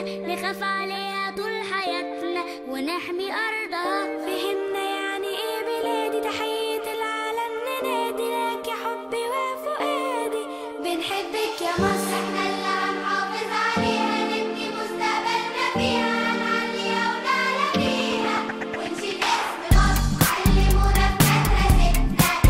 نخاف عليها طول حياتنا ونحمي أرضها فهمنا يعني ايه بلادي تحية العالم ننادي لك يا حبي وفؤادي بنحبك يا مصر احنا اللي عم